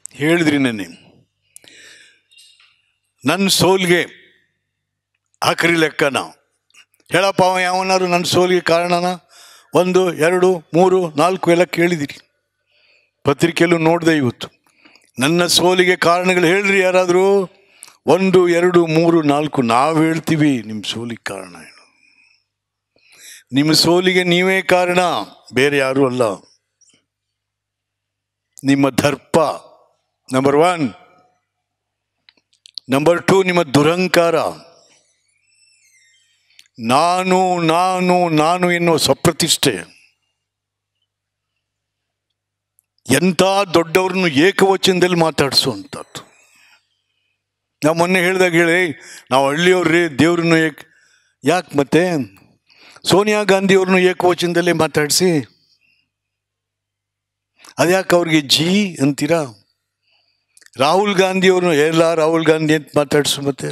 ಹೇಳಿದ್ರಿ ನೆನ್ನೆ ನನ್ನ ಸೋಲ್ಗೆ ಹಾಕ್ರಿ ಲೆಕ್ಕನ ಹೇಳಪ್ಪ ಅವ ಯಾವನಾರು ನನ್ನ ಸೋಲಿಗೆ ಕಾರಣನ ಒಂದು ಎರಡು ಮೂರು ನಾಲ್ಕು ಎಲ್ಲ ಕೇಳಿದಿರಿ ಪತ್ರಿಕೆಯಲ್ಲೂ ನೋಡಿದೆ ಇವತ್ತು ನನ್ನ ಸೋಲಿಗೆ ಕಾರಣಗಳು ಹೇಳ್ರಿ ಯಾರಾದರೂ ಒಂದು ಎರಡು ಮೂರು ನಾಲ್ಕು ನಾವು ಹೇಳ್ತೀವಿ ನಿಮ್ಮ ಸೋಲಿಗೆ ಕಾರಣ ಏನು ನಿಮ್ಮ ಸೋಲಿಗೆ ನೀವೇ ಕಾರಣ ಬೇರೆ ಯಾರೂ ಅಲ್ಲ ನಿಮ್ಮ ದರ್ಪ ನಂಬರ್ ಒನ್ ನಂಬರ್ ಟೂ ನಿಮ್ಮ ದುರಹಂಕಾರ ನಾನು ನಾನು ನಾನು ಎನ್ನುವ ಸ್ವಪ್ರತಿಷ್ಠೆ ಎಂಥ ದೊಡ್ಡವ್ರನ್ನು ಏಕವಚನದಲ್ಲಿ ಮಾತಾಡಿಸುವಂಥದ್ದು ನಾವು ಮೊನ್ನೆ ಹೇಳಿದಾಗ ಹೇಳಿ ನಾವು ಹಳ್ಳಿಯವ್ರಿ ದೇವ್ರನ್ನ ಏಕ್ ಯಾಕೆ ಮತ್ತೆ ಸೋನಿಯಾ ಗಾಂಧಿಯವ್ರನ್ನು ಏಕವಚನದಲ್ಲೇ ಮಾತಾಡಿಸಿ ಅದ್ಯಾಕೆ ಅವ್ರಿಗೆ ಜಿ ಅಂತೀರಾ ರಾಹುಲ್ ಗಾಂಧಿಯವ್ರನ್ನ ಎಲ್ಲ ರಾಹುಲ್ ಗಾಂಧಿ ಅಂತ ಮಾತಾಡ್ಸು ಮತ್ತೆ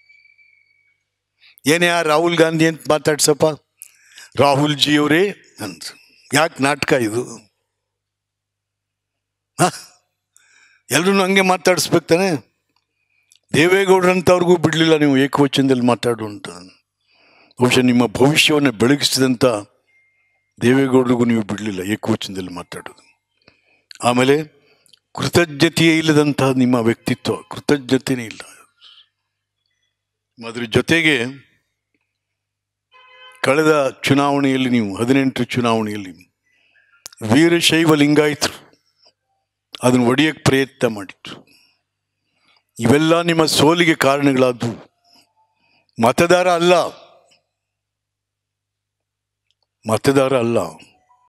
ಏನೇ ಆ ರಾಹುಲ್ ಗಾಂಧಿ ಅಂತ ಮಾತಾಡ್ಸಪ್ಪ ರಾಹುಲ್ ಜಿ ಅವರೇ ಅಂತ ಯಾಕೆ ನಾಟಕ ಇದು ಎಲ್ಲರೂ ಹಂಗೆ ಮಾತಾಡಿಸ್ಬೇಕು ತಾನೆ ದೇವೇಗೌಡರಂಥವ್ರಿಗೂ ಬಿಡಲಿಲ್ಲ ನೀವು ಏಕವಚನದಲ್ಲಿ ಮಾತಾಡು ಅಂತ ಬಹುಶಃ ನಿಮ್ಮ ಭವಿಷ್ಯವನ್ನು ಬೆಳಗಿಸಿದಂಥ ದೇವೇಗೌಡರಿಗೂ ನೀವು ಬಿಡಲಿಲ್ಲ ಏಕವಚನದಲ್ಲಿ ಮಾತಾಡೋದು ಆಮೇಲೆ ಕೃತಜ್ಞತೆಯೇ ಇಲ್ಲದಂತಹ ನಿಮ್ಮ ವ್ಯಕ್ತಿತ್ವ ಕೃತಜ್ಞತೆಯೇ ಇಲ್ಲ ಅದ್ರ ಜೊತೆಗೆ ಕಳೆದ ಚುನಾವಣೆಯಲ್ಲಿ ನೀವು ಹದಿನೆಂಟು ಚುನಾವಣೆಯಲ್ಲಿ ವೀರಶೈವ ಲಿಂಗಾಯತರು ಅದನ್ನು ಒಡೆಯಕ್ಕೆ ಪ್ರಯತ್ನ ಮಾಡಿದ್ರು ಇವೆಲ್ಲ ನಿಮ್ಮ ಸೋಲಿಗೆ ಕಾರಣಗಳಾದವು ಮತದಾರ ಅಲ್ಲ ಮತದಾರ ಅಲ್ಲ